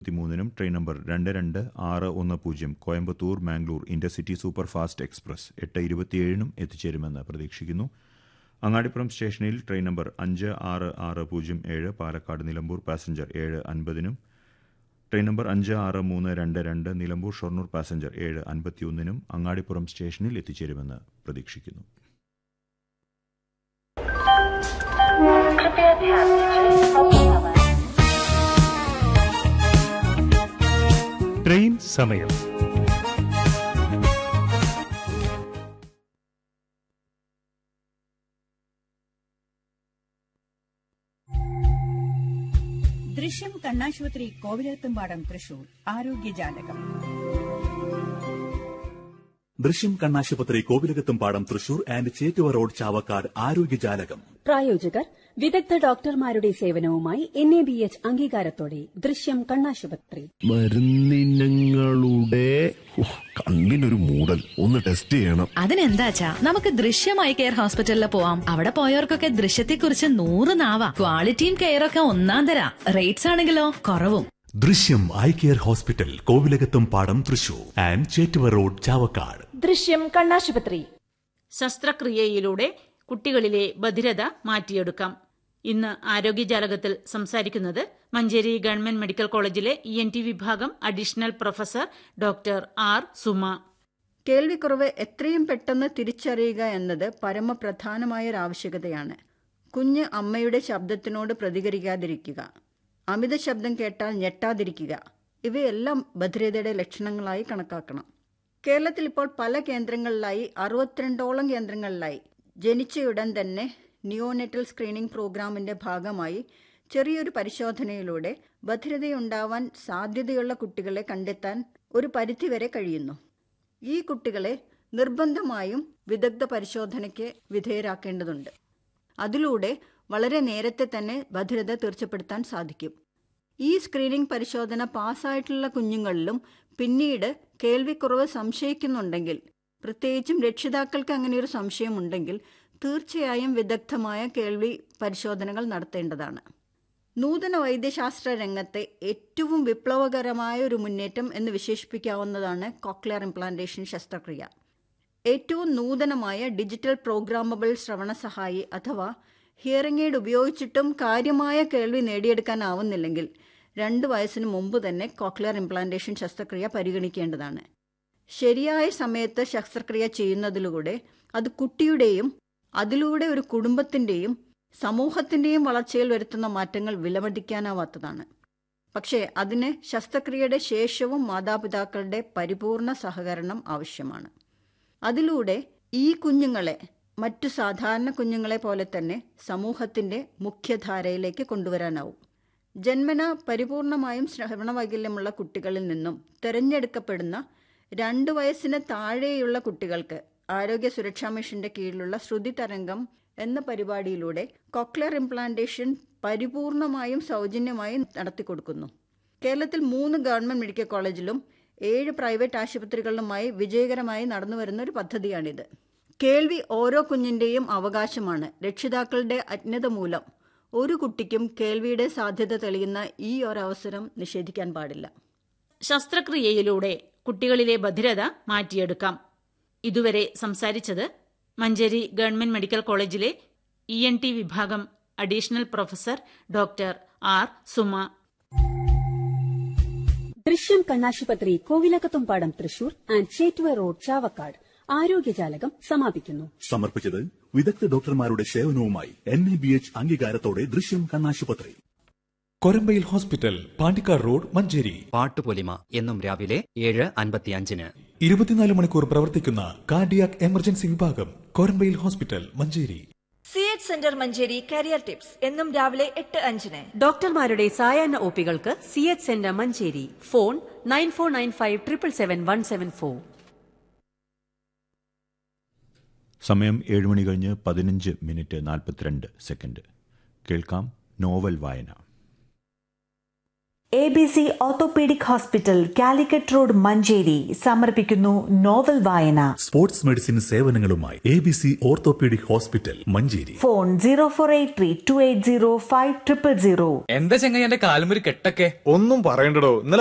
മൂന്നിനും train number രണ്ട് രണ്ട് ആറ് ഒന്ന് പൂജ്യം Coimbatore Mangalore intercity super fast express എട്ട് ഇരുപത്തിയേഴിനും എത്തിച്ചേരുമെന്ന് പ്രതീക്ഷിക്കുന്നു അങ്ങാടിപ്പുറം സ്റ്റേഷനിൽ ട്രെയിൻ നമ്പർ അഞ്ച് ആറ് ആറ് പൂജ്യം ഏഴ് പാലക്കാട് നിലമ്പൂർ പാസഞ്ചർ ഏഴ് അൻപതിനും ട്രെയിൻ നമ്പർ അഞ്ച് ആറ് മൂന്ന് രണ്ട് രണ്ട് നിലമ്പൂർ ഷൊർണൂർ പാസഞ്ചർ ഏഴ് അൻപത്തിയൊന്നിനും അങ്ങാടിപ്പുറം സ്റ്റേഷനിൽ എത്തിച്ചേരുമെന്ന് പ്രതീക്ഷിക്കുന്നു कृपया ध्यान दीजिए अब समय ട്രെയിൻ സമയം ദൃശ്യം കണ്ണാശുപത്രി കോവിലത്തുംപാടം തൃശൂർ ആരോഗ്യജാലകം ദൃശ്യം കണ്ണാശുപത്രി Kovilakathumpadam Thrissur and Chettuva road Chavakkad Arogyajalakam പ്രായോജകർ വിദഗ്ധ ഡോക്ടർമാരുടെ സേവനവുമായി എൻ എ ബി എച്ച് അംഗീകാരത്തോടെ ദൃശ്യം കണ്ണാശുപത്രി മരുന്നിനങ്ങളുടെ ഉഫ്, കണ്ണിനൊരു മൂടൽ ഒന്ന് ടെസ്റ്റ് ചെയ്യണം അതിനെന്താച്ചാ നമുക്ക് ദൃശ്യമായി കെയർ ഹോസ്പിറ്റലിൽ പോവാം അവിടെ പോയവർക്കൊക്കെ ദൃശ്യത്തെക്കുറിച്ച് നൂറ് നാവാ ക്വാളിറ്റിയും കെയറൊക്കെ ഒന്നാം തരാ റേറ്റ്സ് ആണെങ്കിലോ കുറവും ദൃശ്യം eye care hospital Kovilakathumpadam Thrissur and Chettuva road Chavakkad Drishyam കണ്ണാശുപത്രി ശസ്ത്രക്രിയയിലൂടെ കുട്ടികളിലെ ബധിരത മാറ്റിയെടുക്കാം ഇന്ന് ആരോഗ്യജാലകത്തിൽ സംസാരിക്കുന്നത് മഞ്ചേരി ഗവൺമെന്റ് മെഡിക്കൽ കോളേജിലെ ഇ എൻ ടി വിഭാഗം additional professor doctor R Suma കേൾവിക്കുറവ് എത്രയും പെട്ടെന്ന് തിരിച്ചറിയുക എന്നത് പരമപ്രധാനമായ ഒരു ആവശ്യകതയാണ് കുഞ്ഞ് അമ്മയുടെ ശബ്ദത്തിനോട് പ്രതികരിക്കാതിരിക്കുക അമിത ശബ്ദം കേട്ടാൽ ഞെട്ടാതിരിക്കുക ഇവയെല്ലാം ബധിരതയുടെ ലക്ഷണങ്ങളായി കണക്കാക്കണം കേരളത്തിൽ ഇപ്പോൾ പല കേന്ദ്രങ്ങളിലായി അറുപത്തിരണ്ടോളം കേന്ദ്രങ്ങളിലായി ജനിച്ചയുടൻ തന്നെ നിയോനെറ്റൽ സ്ക്രീനിംഗ് പ്രോഗ്രാമിന്റെ ഭാഗമായി ചെറിയൊരു പരിശോധനയിലൂടെ ബധിരതയുണ്ടാവാൻ സാധ്യതയുള്ള കുട്ടികളെ കണ്ടെത്താൻ ഒരു പരിധിവരെ കഴിയുന്നു ഈ കുട്ടികളെ നിർബന്ധമായും വിദഗ്ധ പരിശോധനയ്ക്ക് വിധേയരാക്കേണ്ടതുണ്ട് അതിലൂടെ വളരെ നേരത്തെ തന്നെ ഭദ്രത തീർച്ചപ്പെടുത്താൻ സാധിക്കും ഈ സ്ക്രീനിംഗ് പരിശോധന പാസ്സായിട്ടുള്ള കുഞ്ഞുങ്ങളിലും പിന്നീട് കേൾവിക്കുറവ് സംശയിക്കുന്നുണ്ടെങ്കിൽ പ്രത്യേകിച്ചും രക്ഷിതാക്കൾക്ക് അങ്ങനെ ഒരു സംശയമുണ്ടെങ്കിൽ തീർച്ചയായും വിദഗ്ധമായ കേൾവി പരിശോധനകൾ നടത്തേണ്ടതാണ് നൂതന വൈദ്യശാസ്ത്ര രംഗത്തെ ഏറ്റവും വിപ്ലവകരമായ ഒരു മുന്നേറ്റം എന്ന് വിശേഷിപ്പിക്കാവുന്നതാണ് കോക്ലിയർ ഇംപ്ലാന്റേഷൻ ശസ്ത്രക്രിയ ഏറ്റവും നൂതനമായ ഡിജിറ്റൽ പ്രോഗ്രാമബിൾ ശ്രവണ സഹായി അഥവാ ഹിയറിംഗ് എയ്ഡ് ഉപയോഗിച്ചിട്ടും കാര്യമായ കേൾവി നേടിയെടുക്കാനാവുന്നില്ലെങ്കിൽ രണ്ട് വയസ്സിന് മുമ്പ് തന്നെ കോക്ലിയർ ഇംപ്ലാന്റേഷൻ ശസ്ത്രക്രിയ പരിഗണിക്കേണ്ടതാണ് ശരിയായ സമയത്ത് ശസ്ത്രക്രിയ ചെയ്യുന്നതിലൂടെ അത് കുട്ടിയുടെയും അതിലൂടെ ഒരു കുടുംബത്തിന്റെയും സമൂഹത്തിന്റെയും വളർച്ചയിൽ വരുത്തുന്ന മാറ്റങ്ങൾ വിലമതിക്കാനാവാത്തതാണ് പക്ഷേ അതിന് ശസ്ത്രക്രിയയുടെ ശേഷവും മാതാപിതാക്കളുടെ പരിപൂർണ സഹകരണം ആവശ്യമാണ് അതിലൂടെ ഈ കുഞ്ഞുങ്ങളെ മറ്റു സാധാരണ കുഞ്ഞുങ്ങളെ പോലെ തന്നെ സമൂഹത്തിന്റെ മുഖ്യധാരയിലേക്ക് കൊണ്ടുവരാനാവും ജന്മന പരിപൂർണമായും ശ്രവണവൈകല്യമുള്ള കുട്ടികളിൽ നിന്നും തിരഞ്ഞെടുക്കപ്പെടുന്ന രണ്ട് വയസ്സിന് താഴെയുള്ള കുട്ടികൾക്ക് ആരോഗ്യ സുരക്ഷാ മിഷന്റെ കീഴിലുള്ള ശ്രുതി തരംഗം എന്ന പരിപാടിയിലൂടെ കോക്ലിയർ ഇംപ്ലാന്റേഷൻ പരിപൂർണമായും സൗജന്യമായി നടത്തിക്കൊടുക്കുന്നു കേരളത്തിൽ മൂന്ന് ഗവൺമെന്റ് മെഡിക്കൽ കോളേജിലും ഏഴ് പ്രൈവറ്റ് ആശുപത്രികളിലുമായി വിജയകരമായി നടന്നുവരുന്ന ഒരു പദ്ധതിയാണിത് കേൾവി ഓരോ കുഞ്ഞിന്റെയും അവകാശമാണ് രക്ഷിതാക്കളുടെ അജ്ഞത മൂലം ഒരു കുട്ടിക്കും കേൾവിയുടെ സാധ്യത തെളിയുന്ന ഈ ഒരവസരം നിഷേധിക്കാൻ പാടില്ല ശസ്ത്രക്രിയയിലൂടെ കുട്ടികളിലെ ബധിരത മാറ്റിയെടുക്കാം ഇതുവരെ സംസാരിച്ചത് മഞ്ചേരി ഗവൺമെന്റ് മെഡിക്കൽ കോളേജിലെ ഇ എൻ ടി വിഭാഗം additional professor doctor R Suma Drishyam കണ്ണാശുപത്രി കോവിലകത്തുംപാടം തൃശൂർ ആൻഡ് ചേറ്റുവ റോഡ് ചാവക്കാട് ആരോഗ്യജാലകം സമാപിക്കുന്നു സമർപ്പിച്ചത് വിദഗ്ധ ഡോക്ടർമാരുടെ സേവനവുമായി എൻ എ ബി എച്ച് അംഗീകാരത്തോടെ ദൃശ്യം കണ്ണാശുപത്രി കൊരമ്പയിൽ ഹോസ്പിറ്റൽ പാണ്ടിക്കാട് റോഡ് മഞ്ചേരി പാട്ടുപൊലിമ എന്നും രാവിലെ ഏഴ് അൻപത്തിയഞ്ചിന് ഇരുപത്തിനാല് മണിക്കൂർ പ്രവർത്തിക്കുന്ന കാർഡിയാക് എമർജൻസി വിഭാഗം Korambayil hospital Manjeri C H centre Manjeri career tips എന്നും രാവിലെ എട്ട് അഞ്ചിന് ഡോക്ടർമാരുടെ സായാഹ്ന ഒപികൾക്ക് C H centre Manjeri phone nine four nine five triple seven one seven four സമയം ഏഴ് മണി കഴിഞ്ഞ് പതിനഞ്ച് മിനിറ്റ് നാൽപ്പത്തിരണ്ട് സെക്കൻഡ് കേൾക്കാം നോവൽ വായന A B C orthopaedic hospital Calicut road Manjeri സമർപ്പിക്കുന്നു നോവൽ വായന സ്പോർട്സ് മെഡിസിൻ സേവനങ്ങളുമായി A B C orthopaedic hospital Manjeri phone zero four eight three two eight zero five triple zero എന്താ ചെങ്ങായി എന്റെ കാലുമൊരു കെട്ടൊക്കെ ഒന്നും പറയണ്ടടോ